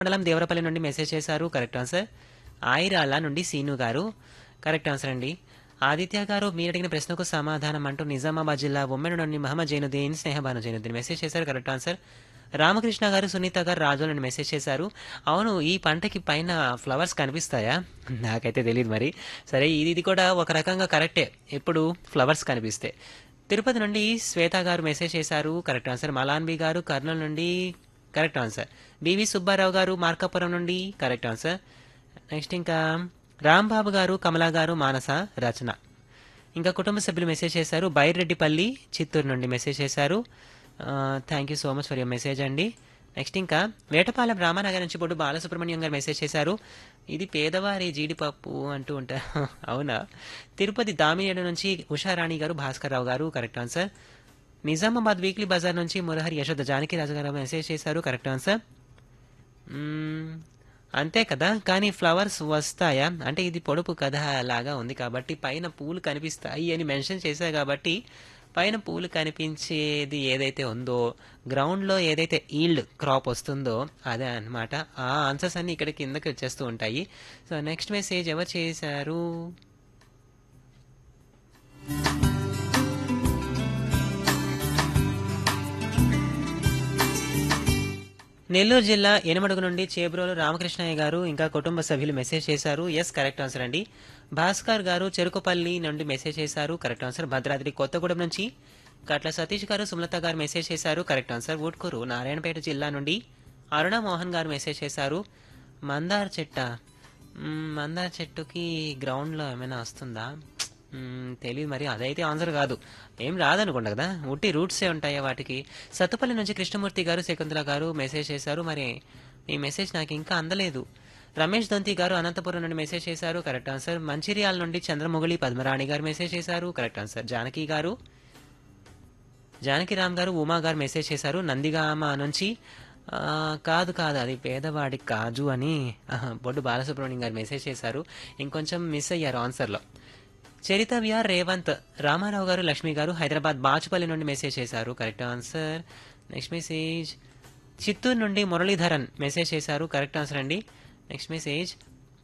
మండలం దేవరపల్లి నుండి మెసేజ్ చేశారు కరెక్ట్ ఆన్సర్ ఆయిరాల నుండి సీను గారు కరెక్ట్ ఆన్సర్ అండి ఆదిత్య గారు మీరు అడిగిన ప్రశ్నకు సమాధానం అంటూ నిజామాబాద్ జిల్లా ఉమ్మెన నుండి మహమ్మద్ జైనుద్దీన్ స్నేహబాను జైనుద్దీన్ మెసేజ్ చేశారు కరెక్ట్ ఆన్సర్ రామకృష్ణ గారు సునీత గారు రాజు నుండి మెసేజ్ చేశారు అవును ఈ పంటకి పైన ఫ్లవర్స్ కనిపిస్తాయా నాకైతే తెలియదు మరి సరే ఇది ఇది కూడా ఒక రకంగా కరెక్టే ఎప్పుడు ఫ్లవర్స్ కనిపిస్తే తిరుపతి నుండి శ్వేత గారు మెసేజ్ చేశారు కరెక్ట్ ఆన్సర్ మలాన్బి గారు కర్నూలు నుండి కరెక్ట్ ఆన్సర్ బివి సుబ్బారావు గారు మార్కాపురం నుండి కరెక్ట్ ఆన్సర్ నెక్స్ట్ ఇంకా రాంబాబు గారు కమలా గారు మానస రచన ఇంకా కుటుంబ సభ్యులు మెసేజ్ చేశారు బైరెడ్డిపల్లి చిత్తూరు నుండి మెసేజ్ చేశారు thank you so much for your message అండి నెక్స్ట్ ఇంకా వేటపాలెం రామానగర్ నుంచి పొట్టు బాలసుబ్రహ్మణ్యం గారు మెసేజ్ చేశారు ఇది పేదవారి జీడిపప్పు అంటూ ఉంటారు అవునా తిరుపతి దామినేడు నుంచి ఉషారాణి గారు Bhaskar Rao garu correct answer Nizamabad weekly బజార్ నుంచి మురహరి యశోద జానకి రాజు గారు మెసేజ్ చేశారు కరెక్ట్ ఆన్సర్ మ్మ్, అంతే కదా కానీ ఫ్లవర్స్ వస్తాయా అంటే ఇది పొడుపు కథ లాగా ఉంది కాబట్టి పైన పూలు కనిపిస్తాయి అని మెన్షన్ చేశారు కాబట్టి పైన పూలు కనిపించేది ఏదైతే ఉందో గ్రౌండ్లో ఏదైతే ఈల్డ్ క్రాప్ వస్తుందో అదే అన్నమాట ఆ ఆన్సర్స్ అన్ని ఇక్కడ కిందకి వచ్చేస్తూ ఉంటాయి సో నెక్స్ట్ మెసేజ్ ఎవరు చేశారు నెల్లూరు జిల్లా ఎనమడుగు నుండి చేబ్రోలు రామకృష్ణయ్య గారు ఇంకా కుటుంబ సభ్యులు మెసేజ్ చేశారు ఎస్ కరెక్ట్ ఆన్సర్ అండి భాస్కర్ గారు చెరుకుపల్లి నుండి మెసేజ్ చేశారు కరెక్ట్ ఆన్సర్ భద్రాద్రి కొత్తగూడెం నుంచి కట్ల సతీష్ గారు సుమలత గారు మెసేజ్ చేశారు కరెక్ట్ ఆన్సర్ ఊట్కూరు నారాయణపేట జిల్లా నుండి అరుణ మోహన్ గారు మెసేజ్ చేశారు మందార చెట్ట మ్మ్, మందార చెట్టుకి గ్రౌండ్లో ఏమైనా వస్తుందా మ్మ్, తెలియదు మరి అదైతే ఆన్సర్ కాదు ఏం రాదనుకుంటా కదా ఉట్టి రూట్సే ఉంటాయా వాటికి సత్తుపల్లి నుంచి కృష్ణమూర్తి గారు శకుంతల గారు మెసేజ్ చేశారు మరి ఈ మెసేజ్ నాకు ఇంకా అందలేదు రమేష్ దొంతి గారు అనంతపురం నుండి మెసేజ్ చేశారు కరెక్ట్ ఆన్సర్ మంచిర్యాల నుండి చంద్రముగిలి పద్మరాణి గారు మెసేజ్ చేశారు కరెక్ట్ ఆన్సర్ జానకి గారు జానకిరామ్ గారు ఉమా గారు మెసేజ్ చేశారు నందిగామ నుంచి ఆ, కాదు కాదు అది పేదవాడి కాజు అని ఆహా, బొడ్డు బాలసుబ్రహ్మణ్యం గారు మెసేజ్ చేశారు ఇంకొంచెం మిస్ అయ్యారు ఆన్సర్లో చరిత విఆర్ రేవంత్ రామారావు గారు లక్ష్మి గారు హైదరాబాద్ బాచుపల్లి నుండి మెసేజ్ చేశారు correct answer next message Chittoor నుండి మురళీధరన్ మెసేజ్ చేశారు కరెక్ట్ ఆన్సర్ అండి నెక్స్ట్ మెసేజ్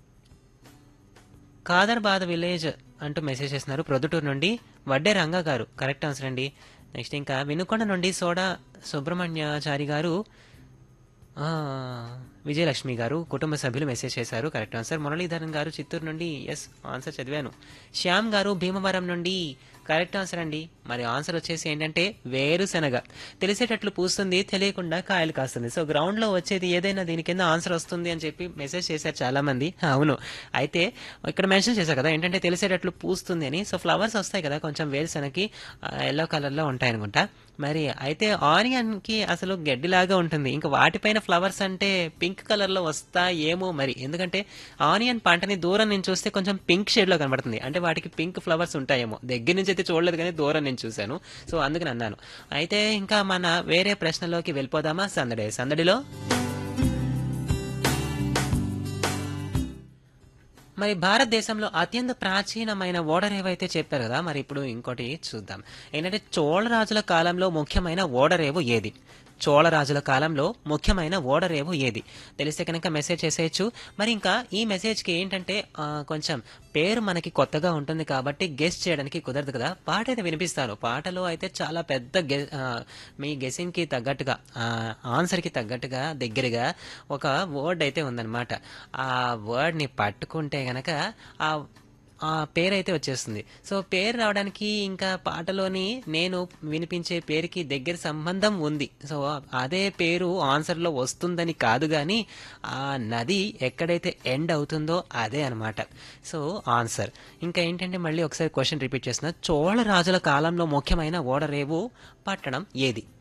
కాదర్బాద్ విలేజ్ అంటూ మెసేజ్ చేస్తున్నారు ప్రొద్దుటూరు నుండి వడ్డే రంగా గారు కరెక్ట్ ఆన్సర్ అండి నెక్స్ట్ ఇంకా వినుకొండ నుండి సోడా సుబ్రహ్మణ్యాచారి గారు ఆ, విజయలక్ష్మి గారు కుటుంబ సభ్యులు మెసేజ్ చేశారు కరెక్ట్ ఆన్సర్ మురళీధరన్ గారు చిత్తూరు నుండి ఎస్ ఆన్సర్ చదివాను శ్యామ్ గారు భీమవరం నుండి కరెక్ట్ ఆన్సర్ అండి మరి ఆన్సర్ వచ్చేసి ఏంటంటే వేరుశనగ తెలిసేటట్లు పూస్తుంది తెలియకుండా కాయలు కాస్తుంది సో గ్రౌండ్ లో వచ్చేది ఏదైనా దీని కింద ఆన్సర్ వస్తుంది అని చెప్పి మెసేజ్ చేశారు చాలా మంది అవును అయితే ఇక్కడ మెన్షన్ చేశారు కదా ఏంటంటే తెలిసేటట్లు పూస్తుంది అని సో ఫ్లవర్స్ వస్తాయి కదా కొంచెం వేరుశనగకి ఎల్లో కలర్ లో ఉంటాయి అనుకుంటా మరి అయితే ఆనియన్ కి అసలు గడ్డిలాగా ఉంటుంది ఇంకా వాటిపైన ఫ్లవర్స్ అంటే పింక్ కలర్ లో వస్తాయేమో మరి ఎందుకంటే ఆనియన్ పంటని దూరం నుంచి చూస్తే కొంచెం పింక్ షేడ్ లో కనబడుతుంది అంటే వాటికి పింక్ ఫ్లవర్స్ ఉంటాయేమో దగ్గర నుంచి అయితే చూడలేదు కానీ దూరం నుంచి చూశాను సో అందుకని అన్నాను అయితే ఇంకా మన వేరే ప్రశ్నలోకి వెళ్ళిపోదామా సందడి సందడిలో మరి భారతదేశంలో అత్యంత ప్రాచీనమైన ఓడర్ ఏవైతే చెప్పారు కదా మరి ఇప్పుడు ఇంకోటి చూద్దాం ఏంటంటే చోళరాజుల కాలంలో ముఖ్యమైన ఓడరేవు ఏది చోళరాజుల కాలంలో ముఖ్యమైన ఓడరేవు ఏది తెలిస్తే కనుక మెసేజ్ చేసేయచ్చు మరి ఇంకా ఈ మెసేజ్కి ఏంటంటే ఆ, కొంచెం పేరు మనకి కొత్తగా ఉంటుంది కాబట్టి గెస్ చేయడానికి కుదరదు కదా పాట అయితే వినిపిస్తాను పాటలో అయితే చాలా పెద్ద గె ఆ, మీ గెసింగ్కి తగ్గట్టుగా ఆన్సర్కి తగ్గట్టుగా దగ్గరగా ఒక వర్డ్ అయితే ఉందన్నమాట ఆ వర్డ్ని పట్టుకుంటే గనక ఆ ఆ పేరు అయితే వచ్చేస్తుంది సో పేరు రావడానికి ఇంకా పాటలోని నేను వినిపించే పేరుకి దగ్గర సంబంధం ఉంది సో అదే పేరు ఆన్సర్లో వస్తుందని కాదు కానీ ఆ నది ఎక్కడైతే ఎండ్ అవుతుందో అదే అనమాట సో ఆన్సర్ ఇంకా ఏంటంటే మళ్ళీ ఒకసారి క్వశ్చన్ రిపీట్ చేస్తున్నా చోళ రాజుల కాలంలో ముఖ్యమైన ఓడరేవు పట్టణం ఏది